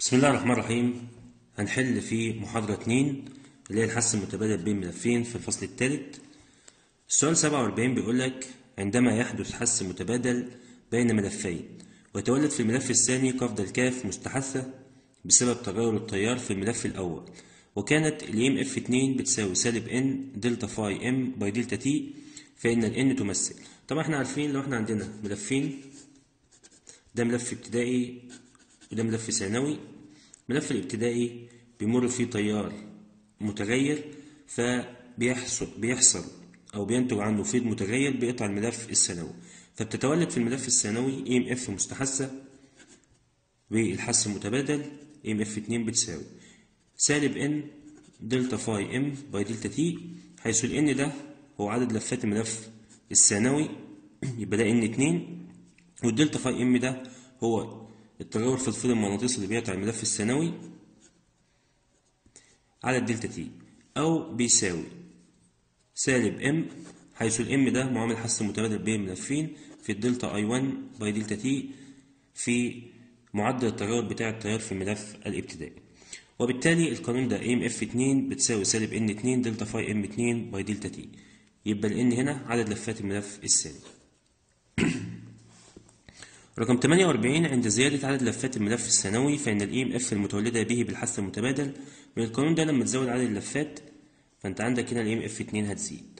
بسم الله الرحمن الرحيم هنحل في محاضرة 2 اللي هي الحث المتبادل بين ملفين في الفصل الثالث السؤال 47 بيقول لك عندما يحدث حث متبادل بين ملفين ويتولد في الملف الثاني قفض الكاف مستحثة بسبب تغير التيار في الملف الأول وكانت الام اف 2 بتساوي سالب ان دلتا فاي ام باي دلتا تي فإن الان تمثل طبعا احنا عارفين لو احنا عندنا ملفين ده ملف ابتدائي وده ملف ثانوي الملف الابتدائي بيمر فيه تيار متغير فبيحصل بيحصل او بينتج عنه فيض متغير بيقطع الملف الثانوي فبتتولد في الملف الثانوي ام اف مستحثه بالحث المتبادل ام اف 2 بتساوي سالب ان دلتا فاي ام باي دلتا تي حيث الان ده هو عدد لفات الملف الثانوي يبقى ده ان 2 والدلتا فاي ام ده هو التغير في الفيض المغناطيسي اللي بيقطع الملف الثانوي على الدلتا تي أو بيساوي سالب ام حيث الام ده معامل حث متبادل بين ملفين في الدلتا اي 1 باي دلتا تي في معدل التغير بتاع التيار في الملف الابتدائي وبالتالي القانون ده ام اف 2 بتساوي سالب ان 2 دلتا فاي ام 2 باي دلتا تي يبقى الان هنا عدد لفات الملف الثاني رقم 48 عند زيادة عدد لفات الملف الثانوي فإن ال EMF المتولدة به بالحث المتبادل من القانون ده لما تزود عدد اللفات فأنت عندك هنا ال EMF 2 هتزيد.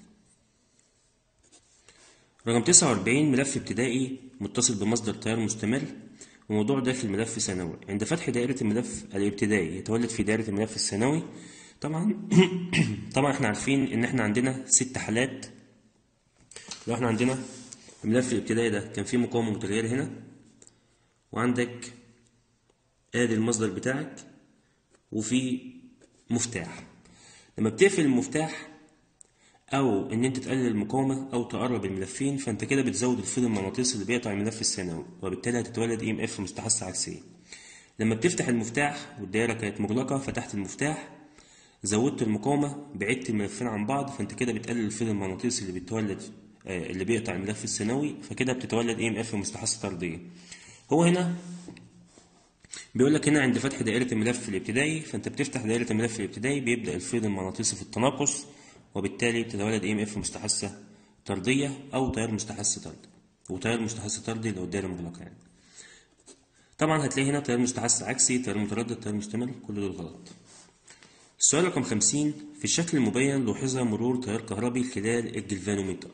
رقم 49 ملف ابتدائي متصل بمصدر تيار مستمر وموضوع داخل ملف ثانوي عند فتح دائرة الملف الابتدائي يتولد في دائرة الملف الثانوي طبعا طبعا احنا عارفين ان احنا عندنا ست حالات لو احنا عندنا الملف الابتدائي ده كان فيه مقاومة متغيرة هنا وعندك ادي المصدر بتاعك وفي مفتاح لما بتقفل المفتاح او ان انت تقلل المقاومة او تقرب الملفين فانت كده بتزود الفيض المغناطيسي اللي بيقطع الملف الثانوي وبالتالي هتتولد اي ام اف مستحثة عكسية لما بتفتح المفتاح والدائرة كانت مغلقة فتحت المفتاح زودت المقاومة بعدت الملفين عن بعض فانت كده بتقلل الفيض المغناطيسي اللي بيتولد اللي بيقطع الملف الثانوي فكده بتتولد اي ام اف مستحثة طردية هو هنا بيقول لك هنا عند فتح دائرة الملف الابتدائي فانت بتفتح دائرة الملف الابتدائي بيبدأ الفيض المغناطيسي في التناقص وبالتالي بتتولد اي ام اف مستحثة طردية او تيار مستحث طردي وتيار مستحث طردي لو الدائرة مغلقة يعني طبعا هتلاقي هنا تيار مستحث عكسي تيار متردد تيار مستمر كل دول غلط السؤال رقم 50 في الشكل المبين لوحظ مرور تيار كهربي خلال الجلفانوميتر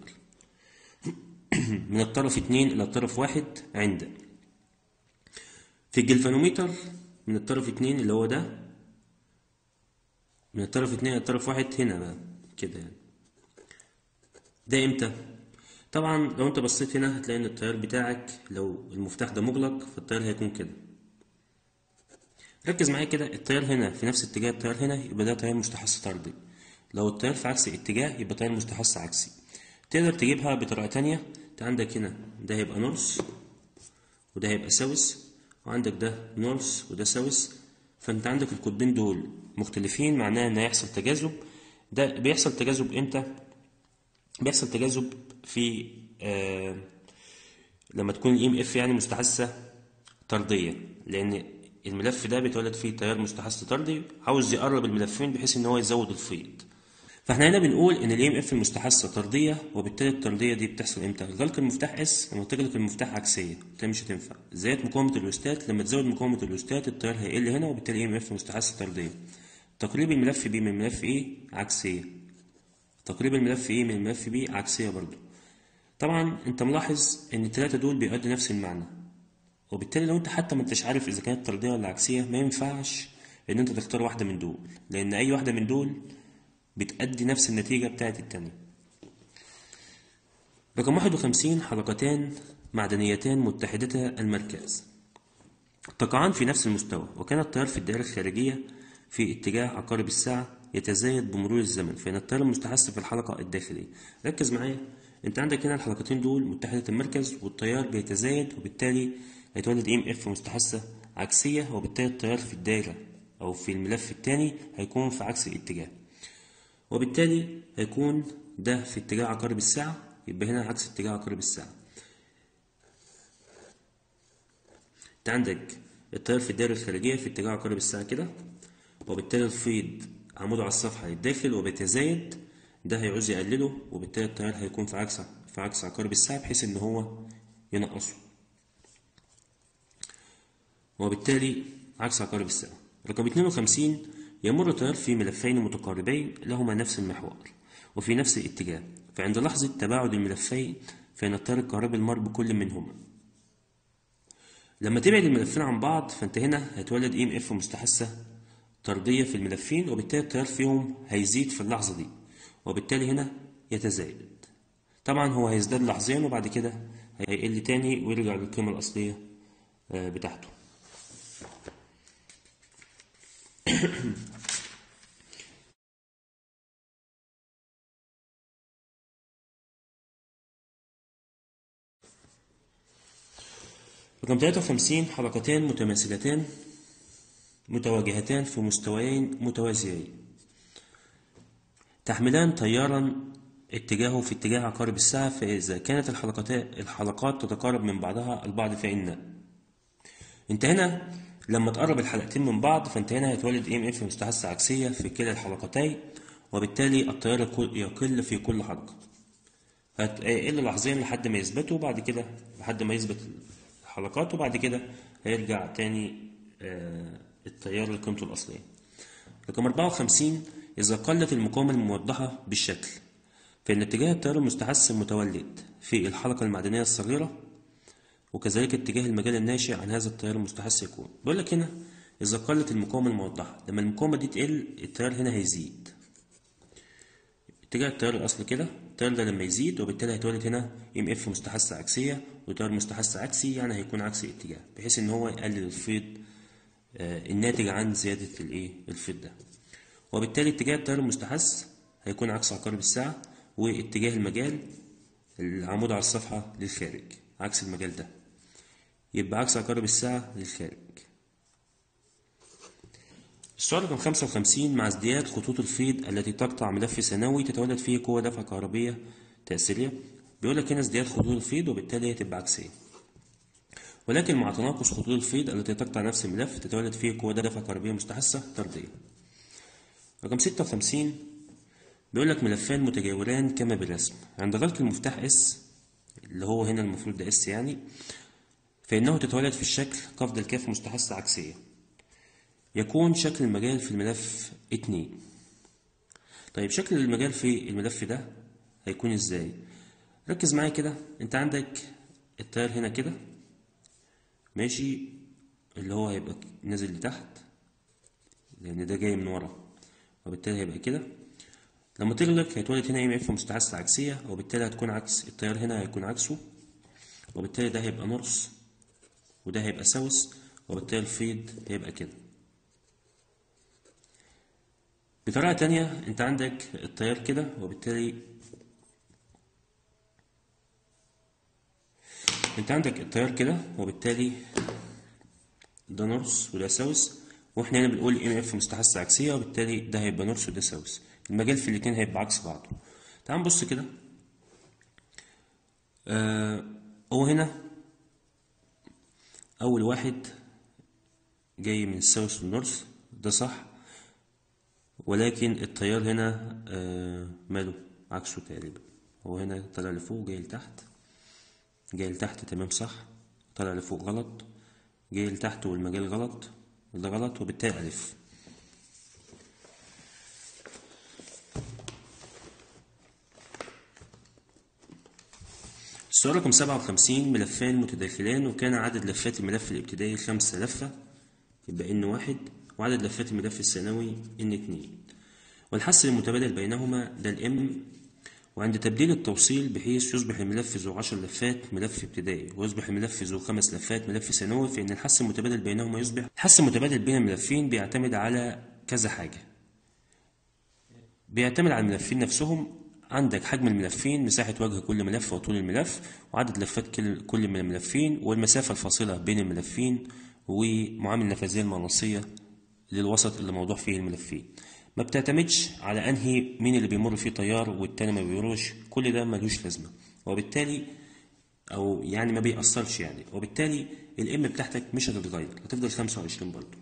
من الطرف 2 إلى الطرف 1 عند في الجلفانوميتر من الطرف 2 اللي هو ده من الطرف 2 إلى الطرف 1 هنا بقى كده يعني ده امتى؟ طبعا لو انت بصيت هنا هتلاقي ان التيار بتاعك لو المفتاح ده مغلق فالتيار هيكون كده ركز معايا كده التيار هنا في نفس اتجاه التيار هنا يبقى ده تيار مستحث طردي لو التيار في عكس اتجاه يبقى تيار مستحث عكسي تقدر تجيبها بطريقة تانية انت عندك هنا ده هيبقى نورس وده هيبقى ساوس وعندك ده نورس وده ساوس فانت عندك القطبين دول مختلفين معناه ان هيحصل تجاذب ده بيحصل تجاذب امتى بيحصل تجاذب في آه لما تكون الام اف يعني مستحثة طردية لان الملف ده بيتولد فيه تيار مستحث طردي عاوز يقرب الملفين بحيث ان هو يزود الفيض فاحنا هنا بنقول ان الاي ام اف المستحثه طرديه وبالتالي الطرديه دي بتحصل امتى؟ غلق المفتاح اس لما تغلق المفتاح عكسيه ده مش هتنفع زيادة مقاومه الوستات لما تزود مقاومه الوستات التيار هيقل هنا وبالتالي الاي ام اف مستحثه طرديه تقريب الملف بي من الملف ايه عكسيه تقريب الملف ايه من الملف بي عكسيه برضو طبعا انت ملاحظ ان الثلاثه دول بيؤدوا نفس المعنى وبالتالي لو انت حتى ما انتش عارف اذا كانت طرديه ولا عكسيه ما ينفعش ان انت تختار واحده من دول لان اي واحده من دول بتأدي نفس النتيجة بتاعت التانية رقم 51 حلقتان معدنيتان متحدتا المركز تقعان في نفس المستوى وكان التيار في الدائرة الخارجية في اتجاه عقارب الساعة يتزايد بمرور الزمن فإن التيار المستحث في الحلقة الداخلية ركز معايا انت عندك هنا الحلقتين دول متحدة المركز والتيار بيتزايد وبالتالي هيتولد ام اف مستحثة عكسية وبالتالي التيار في الدائرة أو في الملف الثاني هيكون في عكس الاتجاه وبالتالي هيكون ده في اتجاه عقارب الساعة يبقى هنا عكس اتجاه عقارب الساعة انت عندك التيار في الدائرة الخارجية في اتجاه عقارب الساعة كده وبالتالي الفيض عموده على الصفحة للداخل وبيتزايد ده هيعوز يقلله وبالتالي التيار هيكون في عكس في عكس عقارب الساعة بحيث إن هو ينقصه وبالتالي عكس عقارب الساعة رقم 52 يمر التيار في ملفين متقاربين لهما نفس المحور وفي نفس الاتجاه فعند لحظة تباعد الملفين فإن التيار الكهربي المر بكل منهما لما تبعد الملفين عن بعض فانت هنا هيتولد اي ام اف مستحثة طردية في الملفين وبالتالي التيار فيهم هيزيد في اللحظة دي وبالتالي هنا يتزايد طبعا هو هيزداد لحظيا وبعد كده هيقل تاني ويرجع للقيمة الأصلية بتاعته رقم 53 حلقتان متماثلتان متواجهتان في مستويين متوازيين تحملان تيارا اتجاهه في اتجاه عقارب الساعة فإذا كانت الحلقات الحلقات تتقارب من بعضها البعض فإن انت هنا لما تقرب الحلقتين من بعض فانت هنا هيتولد ام اف مستحثة عكسية في كلا الحلقتين وبالتالي التيار يقل في كل حلقة هيقل لحظيا لحد ما يثبتوا وبعد كده لحد ما يثبت الحلقات وبعد كده هيرجع تاني التيار لقيمته الأصلية رقم 54 إذا قلت المقاومة الموضحة بالشكل فإن اتجاه التيار المستحث المتولد في الحلقة المعدنية الصغيرة وكذلك اتجاه المجال الناشئ عن هذا التيار المستحث يكون بيقول لك هنا إذا قلت المقاومة الموضحة لما المقاومة دي تقل التيار هنا هيزيد اتجاه التيار الأصلي كده التيار ده لما يزيد وبالتالي هيتولد هنا ام اف مستحثة عكسية وتيار مستحث عكسي يعني هيكون عكس الاتجاه بحيث ان هو يقلل الفيض آه الناتج عن زيادة الايه الفيض ده وبالتالي اتجاه التيار المستحث هيكون عكس عقارب الساعة واتجاه المجال العمود على الصفحة للخارج عكس المجال ده يبقى عكس عقارب الساعة للخارج السؤال رقم 55 مع ازدياد خطوط الفيض التي تقطع ملف ثانوي تتولد فيه قوة دفع كهربية تأثيرية بيقول لك هنا ازدياد خطوط الفيض وبالتالي هي تبقى عكسية ولكن مع تناقص خطوط الفيض التي تقطع نفس الملف تتولد فيه قوة دفع كهربية مستحثة طردية رقم 56 بيقول لك ملفان متجاوران كما بالرسم عند غلق المفتاح اس اللي هو هنا المفروض ده اس يعني فإنه تتولد في الشكل قفض الكاف مستحثة عكسية يكون شكل المجال في الملف اتنين طيب شكل المجال في الملف ده هيكون ازاي ركز معايا كده انت عندك التيار هنا كده ماشي اللي هو هيبقى نازل لتحت لان ده جاي من ورا وبالتالي هيبقى كده لما تغلق هيتولد هنا ام اف مستحثة عكسية وبالتالي هتكون عكس التيار هنا هيكون عكسه وبالتالي ده هيبقى نورس وده هيبقى ساوث وبالتالي الفيض هيبقى كده بطريقة تانية انت عندك التيار كده وبالتالي انت عندك التيار كده وبالتالي ده نورس وده ساوث واحنا هنا بنقول ام اف مستحثة عكسية وبالتالي ده هيبقى نورس وده ساوث المجال في الاتنين هيبقى عكس بعضه تعال نبص كده آه هو هنا اول واحد جاي من الساوث والنورث ده صح ولكن التيار هنا آه ماله عكسه تقريبا هو هنا طلع لفوق جاي لتحت جاي لتحت تمام صح طلع لفوق غلط جاي لتحت والمجال غلط ده غلط وبالتالي ألف السؤال رقم سبعة وخمسين ملفان متداخلان وكان عدد لفات الملف الابتدائي خمسة لفة يبقى إن واحد وعدد لفات الملف الثانوي إن اتنين والحس المتبادل بينهما ده الإم وعند تبديل التوصيل بحيث يصبح الملف ذو عشر لفات ملف ابتدائي ويصبح الملف ذو خمس لفات ملف ثانوي فإن الحس المتبادل بينهما يصبح الحس المتبادل بين الملفين بيعتمد على كذا حاجة بيعتمد على الملفين نفسهم عندك حجم الملفين مساحة وجه كل ملف وطول الملف وعدد لفات كل من الملفين والمسافة الفاصلة بين الملفين ومعامل النفاذية المغناطيسية للوسط اللي موضوع فيه الملفين ما بتعتمدش على انهي مين اللي بيمر فيه تيار والتاني ما بيمرش كل ده ملوش لازمة وبالتالي او يعني ما بيأثرش يعني وبالتالي الام بتاعتك مش هتتغير هتفضل 25 برضه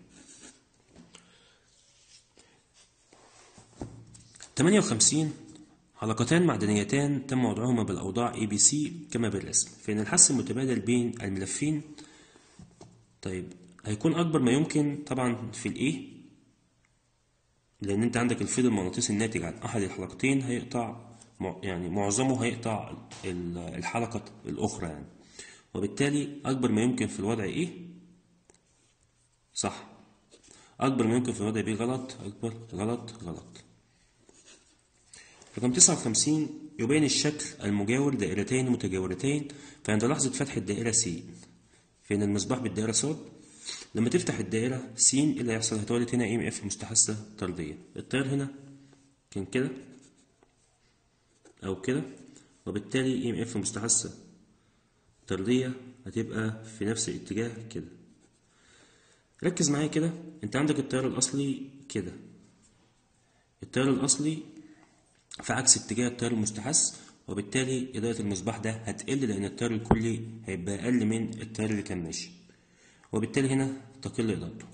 58 حلقتان معدنيتان تم وضعهما بالأوضاع ABC كما بالرسم فإن الحس المتبادل بين الملفين طيب هيكون أكبر ما يمكن طبعا في الإيه لأن أنت عندك الفيض المغناطيسي الناتج عن أحد الحلقتين هيقطع يعني معظمه هيقطع الحلقة الأخرى يعني وبالتالي أكبر ما يمكن في الوضع إيه صح أكبر ما يمكن في الوضع بي غلط أكبر غلط غلط رقم 59 يبين الشكل المجاور دائرتين متجاورتين فعند لحظة فتح الدائرة س فإن المصباح بالدائرة ص لما تفتح الدائرة س إيه اللي هيحصل هتولد هنا ام اف مستحثة طردية التيار هنا كان كده أو كده وبالتالي ام اف مستحثة طردية هتبقى في نفس الاتجاه كده ركز معايا كده انت عندك التيار الأصلي كده التيار الأصلي في عكس اتجاه التيار المستحث وبالتالي إضاءة المصباح ده هتقل لأن التيار الكلي هيبقى أقل من التيار اللي كان ماشي وبالتالي هنا تقل إضاءته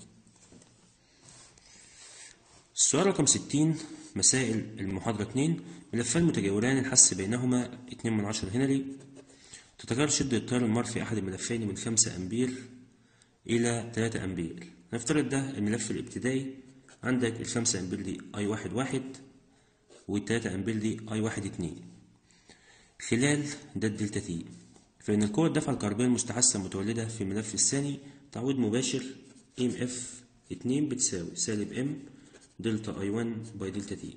السؤال رقم 60 مسائل المحاضرة 2 ملفان متجاوران الحس بينهما 2 من 10 هنري تتغير شدة التيار المار في أحد الملفين من 5 أمبير إلى 3 أمبير نفترض ده الملف الابتدائي عندك ال 5 أمبير دي أي واحد واحد والتلاتة أمبير دي أي واحد اتنين خلال ده الدلتا تي فإن القوة الدفع الكهربائية المستحثة المتولدة في الملف الثاني تعويض مباشر ام اف اتنين بتساوي سالب ام دلتا اي 1 باي دلتا تي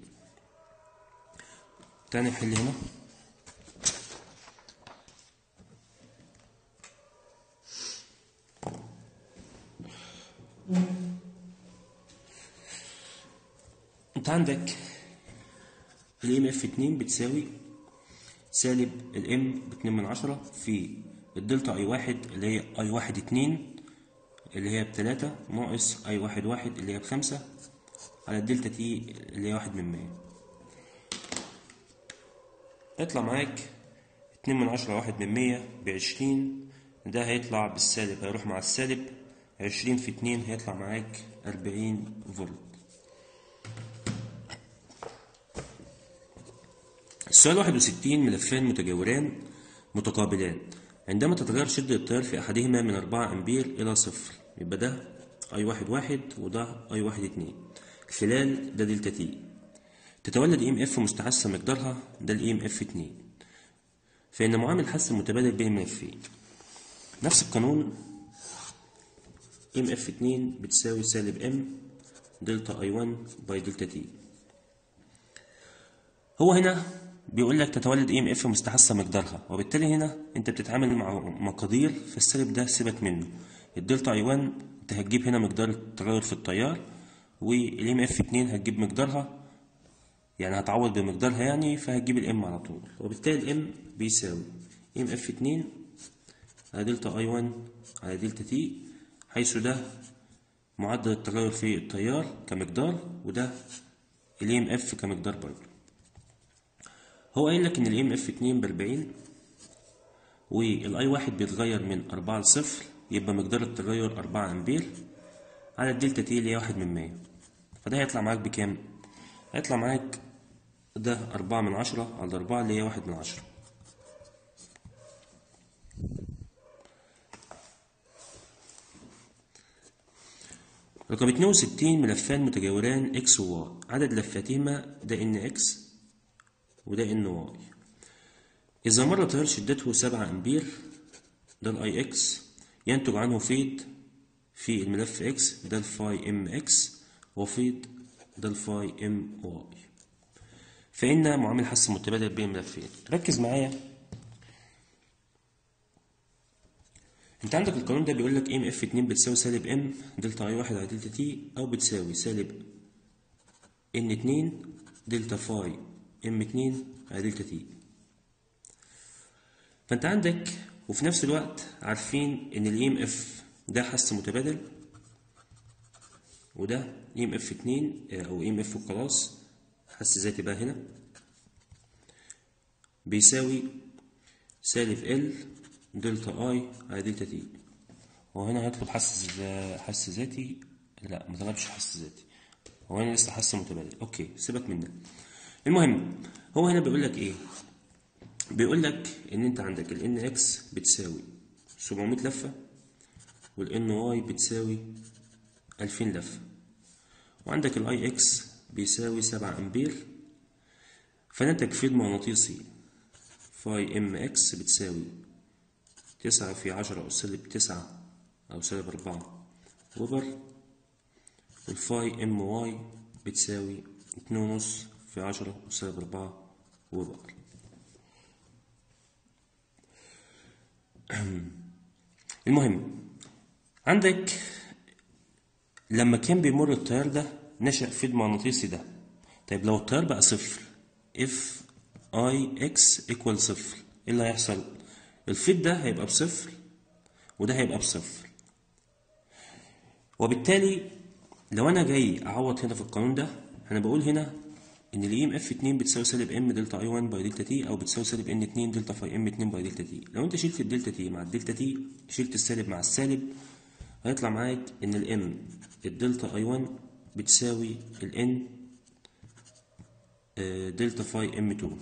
تاني نحل هنا انت عندك الام اف 2 بتساوي سالب الام باتنين من عشرة في الدلتا اي واحد اللي هي اي واحد اتنين اللي هي بتلاتة ناقص اي واحد واحد اللي هي بخمسة على الدلتا تي اللي هي واحد من مية يطلع معاك اتنين من عشرة واحد من مية بعشرين ده هيطلع بالسالب هيروح مع السالب عشرين في اتنين هيطلع معاك أربعين فولت السؤال 61 ملفان متجاوران متقابلان عندما تتغير شدة التيار في أحدهما من 4 أمبير إلى صفر يبقى ده أي واحد واحد وده أي واحد اتنين خلال ده دلتا تي تتولد ام اف مستحثة مقدارها ده الام اف اتنين فإن معامل حث المتبادل بين الملفين نفس القانون ام اف اتنين بتساوي سالب ام دلتا اي 1 باي دلتا تي هو هنا بيقول لك تتولد ام اف مستحثة مقدارها وبالتالي هنا انت بتتعامل مع مقادير فالسالب ده سيبك منه الدلتا اي 1 انت هتجيب هنا مقدار التغير في التيار والام اف 2 هتجيب مقدارها يعني هتعوض بمقدارها يعني فهتجيب الام على طول وبالتالي الام بيساوي ام اف 2 على دلتا اي 1 على دلتا تي حيث ده معدل التغير في التيار كمقدار وده الام اف كمقدار برضه هو قايل لك ان الام اف 2 ب 40 والاي واحد بيتغير من 4 ل 0 يبقى مقدار التغير 4 امبير على الدلتا تي اللي هي 1 من 100 فده هيطلع معاك بكام؟ هيطلع معاك ده 4 من 10 على 4 اللي هي 1 من 10 رقم 62 ملفان متجاوران اكس وواي عدد لفاتهما ده ان اكس وده ان واي إذا مر تيار شدته 7 أمبير ده الاي اكس ينتج عنه فيض في الملف اكس ده الفاي ام اكس وفيض ده الفاي ام واي فإن معامل حث متبادل بين الملفين ركز معايا انت عندك القانون ده بيقول لك ام اف 2 بتساوي سالب ام دلتا اي 1 على دلتا تي او بتساوي سالب ان 2 دلتا فاي ام 2 على دلتا تي فانت عندك وفي نفس الوقت عارفين ان الاي ام اف ده حث متبادل وده اي ام اف 2 او اي ام اف وخلاص حث ذاتي بقى هنا بيساوي سالب ال دلتا اي على دلتا تي هو هنا هيطلب حس حس ذاتي لا ما طلبش حس ذاتي هو هنا لسه حس متبادل اوكي سيبك من ده المهم هو هنا بيقول لك ايه بيقول لك ان انت عندك ال ان اكس بتساوي 700 لفه وال ان واي بتساوي 2000 لفه وعندك الاي اكس بيساوي 7 امبير فنتج فيض مغناطيسي فاي ام اكس بتساوي تسعة في عشرة أس سالب تسعة أو سالب أربعة وبر والفاي ام واي بتساوي اتنين ونص في عشرة أس سالب أربعة وبر المهم عندك لما كان بيمر التيار ده نشأ فيض مغناطيسي ده طيب لو التيار بقى صفر اف اي اكس ايكوال صفر ايه اللي هيحصل الفيض ده هيبقى بصفر وده هيبقى بصفر وبالتالي لو انا جاي اعوض هنا في القانون ده انا بقول هنا ان الاي ام اف 2 بتساوي سالب ام دلتا اي 1 باي دلتا تي او بتساوي سالب ان 2 دلتا فاي ام 2 باي دلتا تي لو انت شلت الدلتا تي مع الدلتا تي شلت السالب مع السالب هيطلع معاك ان الام الدلتا اي 1 بتساوي الان دلتا فاي ام 2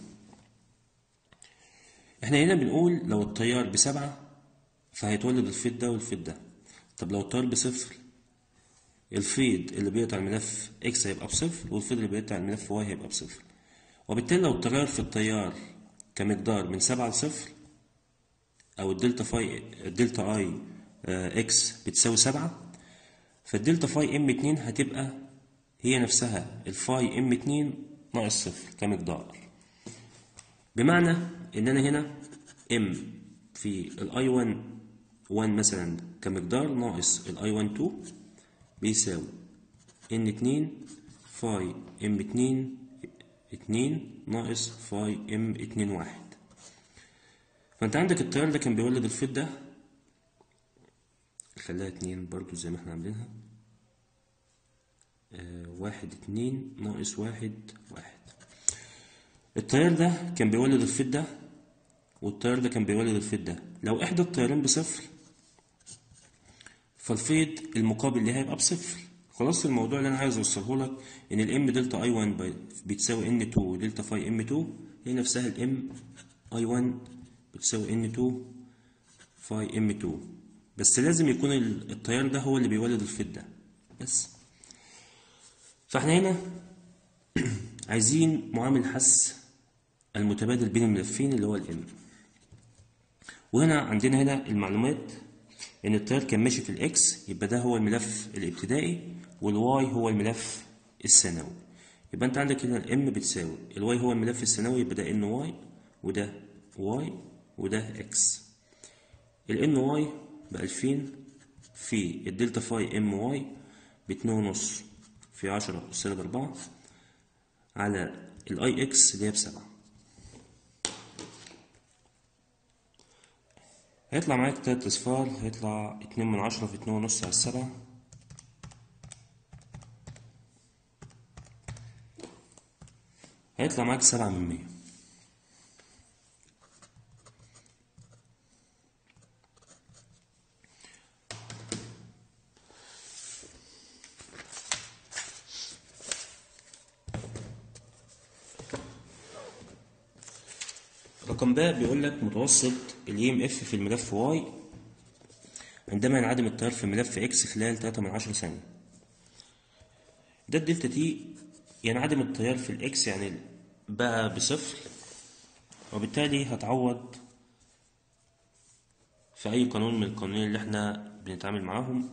احنا هنا بنقول لو التيار بسبعة فهيتولد الفيض ده والفيض ده طب لو التيار بصفر الفيض اللي بيقطع الملف اكس هيبقى بصفر والفيض اللي بيقطع الملف واي هيبقى بصفر وبالتالي لو التغير في التيار كمقدار من سبعة لصفر أو الدلتا فاي الدلتا اي اكس بتساوي سبعة فالدلتا فاي ام اتنين هتبقى هي نفسها الفاي ام اتنين ناقص صفر كمقدار بمعنى ان انا هنا ام في الاي 1 1 مثلا كمقدار ناقص الاي 1 2 بيساوي ان 2 فاي ام 2 2 ناقص فاي ام 2 1 فانت عندك التيار ده كان بيولد الفيض ده خليها اتنين برضو زي ما احنا عاملينها آه واحد اتنين ناقص واحد واحد التيار ده كان بيولد الفيض ده والتيار ده كان بيولد الفيض ده لو احدى التيارين بصفر فالفيض المقابل ليه هيبقى بصفر خلاص الموضوع اللي انا عايز اوصله لك ان الام دلتا اي 1 بتساوي ان 2 دلتا فاي ام 2 هي نفسها الام اي 1 بتساوي ان 2 فاي ام 2 بس لازم يكون التيار ده هو اللي بيولد الفيض ده بس فاحنا هنا عايزين معامل حس المتبادل بين الملفين اللي هو الام وهنا عندنا هنا المعلومات ان التيار كان ماشي في الاكس يبقى ده هو الملف الابتدائي والواي هو الملف الثانوي يبقى انت عندك هنا الام بتساوي الواي هو الملف الثانوي يبقى ده ان واي وده واي وده اكس الان واي ب 2000 في الدلتا فاي ام واي ب 2.5 في 10 سالب 4 على الاي اكس اللي هي بسبعة هيطلع معاك تلات اصفار هيطلع اتنين من عشرة في اتنين ونص على السبعة هيطلع معاك سبعة من مية رقم باء بيقول لك متوسط الاي ام اف في الملف واي عندما ينعدم التيار في ملف اكس خلال 3 من 10 ثانية ده الدلتا تي ينعدم التيار في الاكس يعني بقى بصفر وبالتالي هتعوض في اي قانون من القانونين اللي احنا بنتعامل معاهم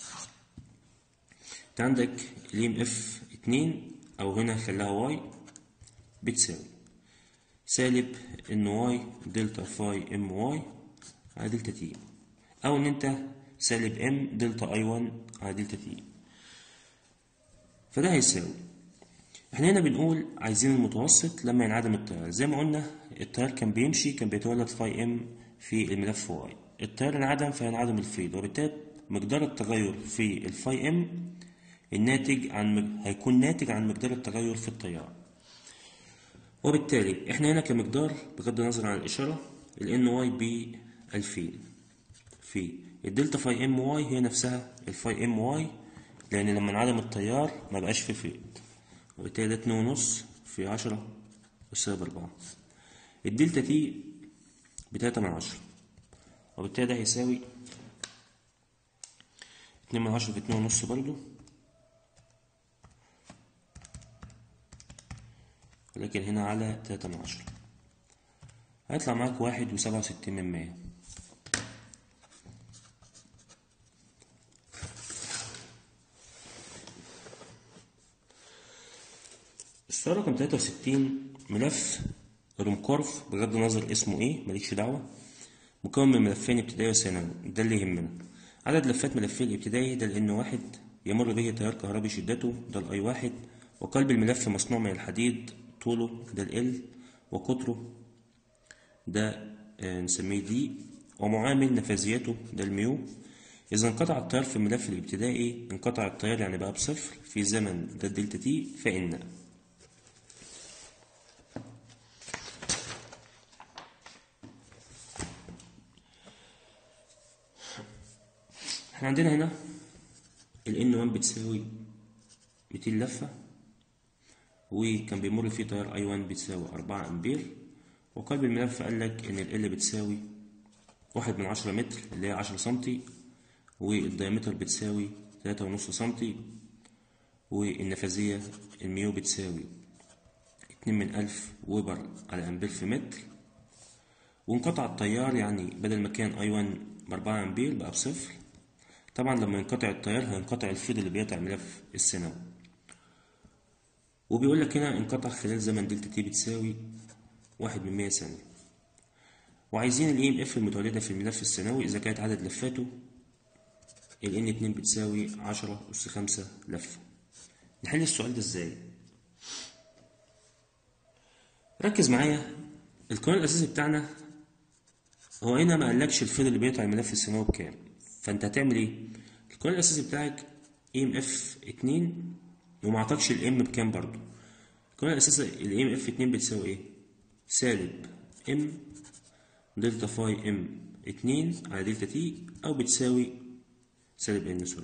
انت عندك الاي ام اف 2 او هنا خلاها واي بتساوي سالب ان واي دلتا فاي ام واي على دلتا تي او ان انت سالب ام دلتا اي 1 على دلتا تي فده هيساوي احنا هنا بنقول عايزين المتوسط لما ينعدم التيار زي ما قلنا التيار كان بيمشي كان بيتولد فاي ام في الملف واي التيار انعدم فينعدم الفيض وبالتالي مقدار التغير في الفاي ام الناتج عن هيكون ناتج عن مقدار التغير في التيار وبالتالي احنا هنا كمقدار بغض النظر عن الإشارة ال NY ب 2000 في الدلتا فاي ام واي هي نفسها الفاي ام واي لان لما انعدم التيار ما بقاش فيه فيض وبالتالي ده اتنين ونص في عشرة والسالب أربعة الدلتا تي بتلاتة من عشرة وبالتالي ده هيساوي اتنين من عشرة في اتنين ونص برضو ولكن هنا على تلاتة من عشرة هيطلع معاك واحد وسبعة وستين من مية السؤال رقم تلاتة وستين ملف رومكورف بغض النظر اسمه ايه مالكش دعوة مكون من ملفين ابتدائي وثانوي ده اللي يهمنا عدد لفات ملفي الابتدائي ده لأن واحد يمر به تيار كهربي شدته ده الاي واحد وقلب الملف مصنوع من الحديد طوله ده ال وقطره ده آه، نسميه دي ومعامل نفاذيته ده الميو إذا انقطع التيار في الملف الابتدائي انقطع التيار يعني بقى بصفر في زمن ده الدلتا تي فإن احنا عندنا هنا ال N1 بتساوي 200 لفة وكان بيمر فيه تيار I1 بتساوي 4 أمبير وقلب الملف قال لك إن ال L بتساوي واحد من عشرة متر اللي هي عشرة سنتي والديامتر بتساوي تلاتة ونص سنتي والنفاذية الميو بتساوي اتنين من ألف ويبر على أمبير في متر وانقطع التيار يعني بدل ما كان I1 بأربعة أمبير بقى بصفر طبعا لما ينقطع التيار هينقطع الفيض اللي بيقطع الملف الثانوي وبيقول لك هنا انقطع خلال زمن دلتا تي بتساوي واحد من مية ثانية وعايزين ال EMF المتولدة في الملف الثانوي إذا كانت عدد لفاته ال N2 بتساوي عشرة أس خمسة لفة نحل السؤال ده إزاي؟ ركز معايا القانون الأساسي بتاعنا هو هنا ما قالكش الفيض اللي بيقطع الملف الثانوي بكام فأنت هتعمل إيه؟ القانون الأساسي بتاعك EMF 2 وما عطاكش ال M بكام برضه القانون الأساسي ال EMF 2 بتساوي إيه؟ سالب M دلتا فاي ام اتنين على دلتا تي أو بتساوي سالب ان سوري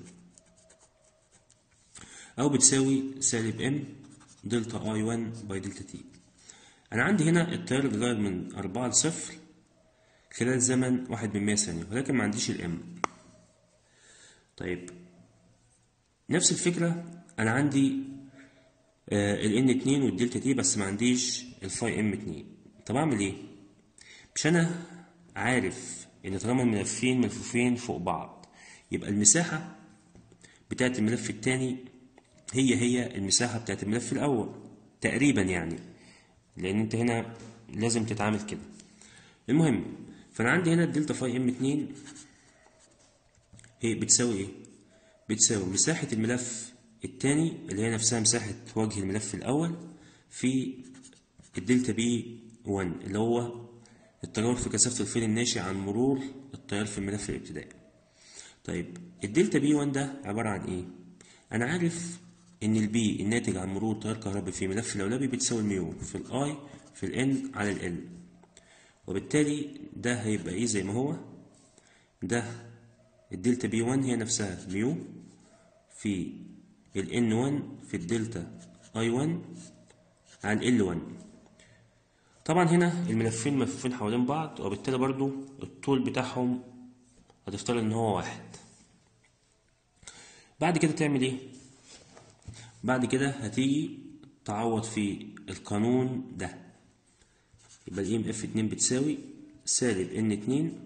أو بتساوي سالب ام دلتا اي 1 باي دلتا تي أنا عندي هنا التيار اتغير من أربعة لصفر خلال زمن واحد من مية ثانية ولكن ما عنديش الام طيب نفس الفكرة أنا عندي ال ان اتنين والدلتا تي بس ما عنديش الفاي ام اتنين طب أعمل إيه؟ مش انا عارف ان طالما الملفين ملفوفين فوق بعض يبقى المساحة بتاعت الملف التاني هي هي المساحة بتاعت الملف الأول تقريبا يعني لأن أنت هنا لازم تتعامل كده المهم فأنا عندي هنا الدلتا فاي ام اتنين هي بتساوي إيه؟ بتساوي مساحة الملف التاني اللي هي نفسها مساحة وجه الملف الأول في الدلتا بي 1 اللي هو التجاوز في كثافة الفيل الناشئ عن مرور التيار في الملف الابتدائي طيب الدلتا بي 1 ده عبارة عن ايه؟ أنا عارف إن البي الناتج عن مرور تيار كهربي في ملف لولبي بتساوي الميو في الاي في الان على ال وبالتالي ده هيبقى ايه زي ما هو ده الدلتا بي 1 هي نفسها ميو في الان 1 في الدلتا اي 1 على ال 1 طبعا هنا الملفين ملفوفين حوالين بعض وبالتالي برضو الطول بتاعهم هتفترض ان هو واحد بعد كده تعمل ايه بعد كده هتيجي تعوض في القانون ده يبقى الاي ام اف 2 بتساوي سالب ان 2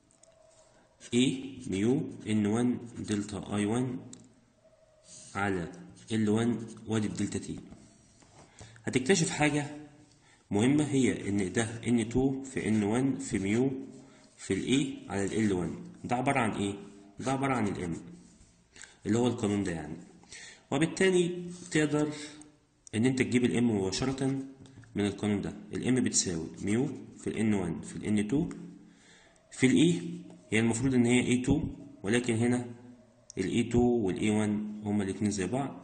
اي ميو ان 1 دلتا اي 1 على ال 1 وادي الدلتا تي هتكتشف حاجه مهمة هي إن ده N2 في N1 في ميو في ال A على ال L1 ده عبارة عن إيه؟ ده عبارة عن ال M اللي هو القانون ده يعني وبالتالي تقدر إن أنت تجيب ال M مباشرة من القانون ده ال M بتساوي ميو في ال N1 في ال N2 في ال E هي المفروض إن هي A2 ولكن هنا ال A2 وال A1 هما الاتنين زي بعض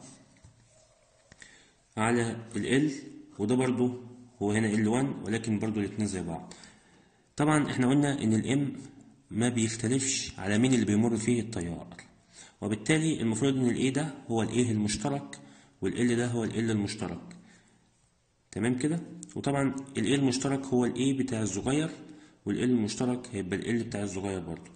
على ال L وده برضو هو هنا L1 ولكن برضو الاتنين زي بعض طبعا احنا قلنا ان الام ما بيختلفش على مين اللي بيمر فيه التيار وبالتالي المفروض ان الايه ده هو الايه المشترك والال ده هو ال المشترك تمام كده وطبعا ال المشترك هو ال بتاع الصغير وال المشترك هيبقى ال بتاع الصغير برضو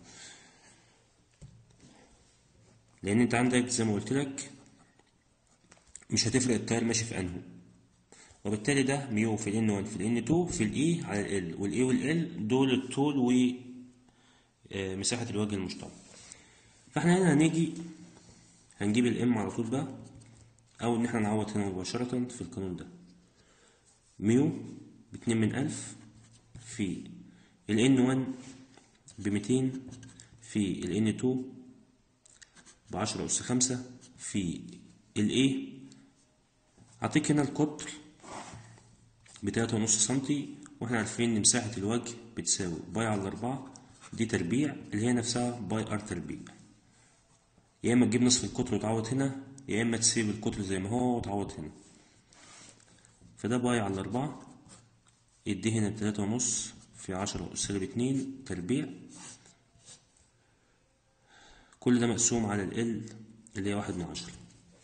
لان انت عندك زي ما قلت لك مش هتفرق التيار ماشي في انهو وبالتالي ده ميو في ال 1 في ال 2 في الاي على ال والاي والال دول الطول ومساحة الوجه المشترك فاحنا هنا هنيجي هنجيب الام على طول بقى او ان احنا نعوض هنا مباشرة في القانون ده ميو باتنين من ألف في ال N1 بميتين في ال N2 بعشرة أس خمسة في ال A أعطيك هنا القطر بتلاتة ونص سنتي واحنا عارفين إن مساحة الوجه بتساوي باي على أربعة دي تربيع اللي هي نفسها باي ار تربيع يا إما تجيب نصف القطر وتعوض هنا يا إما تسيب القطر زي ما هو وتعوض هنا فده باي على أربعة يدي هنا تلاتة ونص في عشرة أس سالب اتنين تربيع كل ده مقسوم على ال اللي هي واحد من عشرة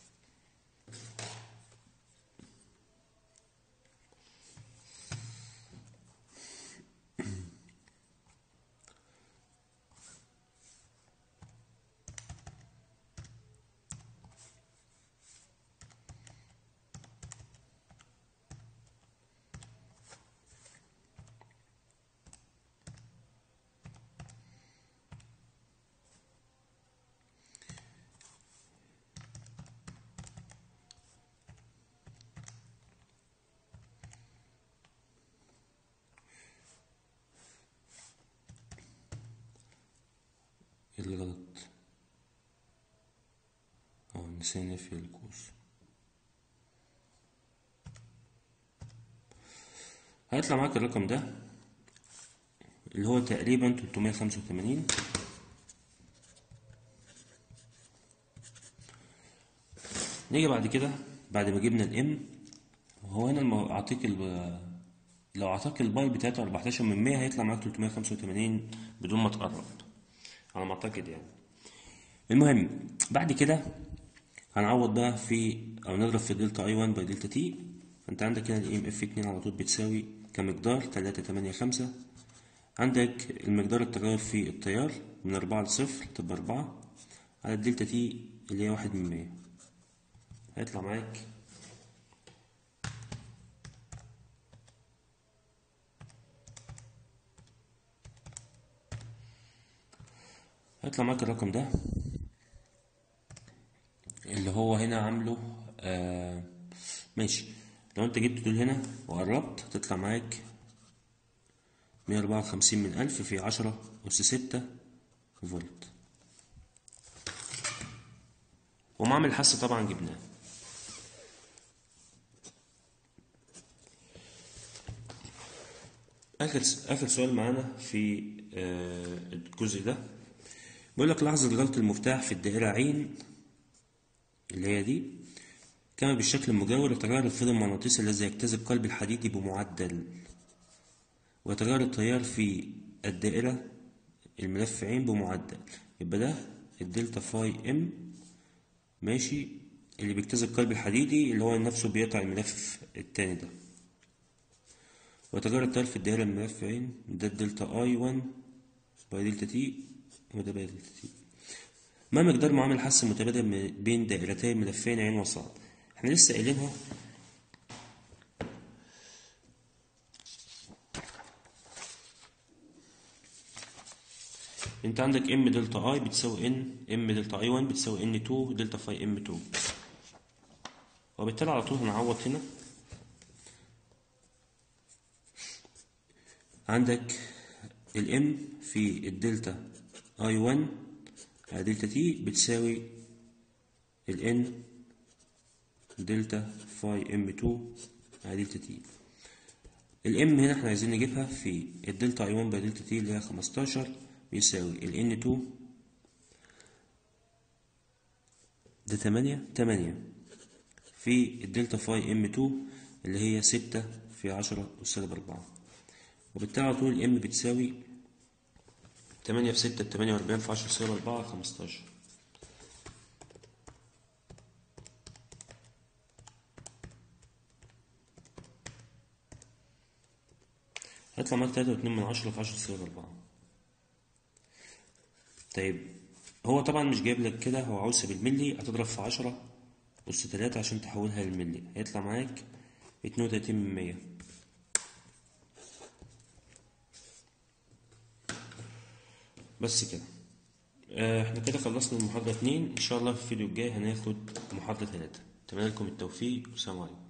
ايه اللي غلط اه نسينا في القوس هيطلع معاك الرقم ده اللي هو تقريبا 385 نيجي بعد كده بعد ما جبنا الام هو هنا لما اعطيك ال لو اعطاك الباي بتاعته 14 من 100 هيطلع معاك 385 بدون ما تقرب على ما اعتقد يعني المهم بعد كده هنعوض بقى في او نضرب في دلتا اي 1 باي دلتا تي فانت عندك هنا الاي ام اف 2 على طول بتساوي كمقدار 3 8 5 عندك المقدار التغير في التيار من 4 ل 0 تبقى 4 على الدلتا تي اللي هي 1 من 100 هيطلع معاك هيطلع معاك الرقم ده اللي هو هنا عامله آه ماشي لو انت جبت دول هنا وقربت تطلع معاك مية أربعة وخمسين من ألف في عشرة أس ستة فولت ومعامل الحس طبعا جبناه آخر آخر سؤال معانا في آه الجزء ده بيقول لك لحظة غلط المفتاح في الدائرة عين اللي هي دي كما بالشكل المجاور يتغير الفيض المغناطيسي الذي يجتذب قلب الحديد بمعدل ويتغير التيار في الدائرة الملف عين بمعدل يبقى ده الدلتا فاي ام ماشي اللي بيجتذب قلب الحديدي اللي هو نفسه بيقطع الملف التاني ده ويتغير التيار في الدائرة الملف عين ده الدلتا اي 1 باي دلتا تي وده باي دلتا تي ما مقدار معامل حس متبادل بين دائرتي ملفين عين وصاد احنا لسه قايلينها انت عندك ام دلتا اي بتساوي ان ام دلتا اي 1 بتساوي ان 2 دلتا فاي ام 2 وبالتالي على طول هنعوض هنا عندك الام في الدلتا اي 1 على دلتا تي بتساوي الان دلتا فاي ام 2 على دلتا تي الام هنا احنا عايزين نجيبها في الدلتا اي 1 باي دلتا تي اللي هي 15 بيساوي ال N2 ده تمانية تمانية في الدلتا فاي ام 2 اللي هي ستة في عشرة أس سالب أربعة وبالتالي على طول الام بتساوي تمانية في ستة بتمانية وأربعين في عشرة صفر أربعة خمستاشر هيطلع معاك تلاتة واتنين من عشرة في عشرة صفر أربعة طيب هو طبعا مش جايب لك كده هو عاوزها بالملي هتضرب في عشرة أس تلاتة عشان تحولها للملي هيطلع معاك اتنين وتلاتين من مية بس كده آه، احنا كده خلصنا المحاضرة اتنين ان شاء الله في الفيديو الجاي هناخد محاضرة تلاتة اتمنى لكم التوفيق والسلام عليكم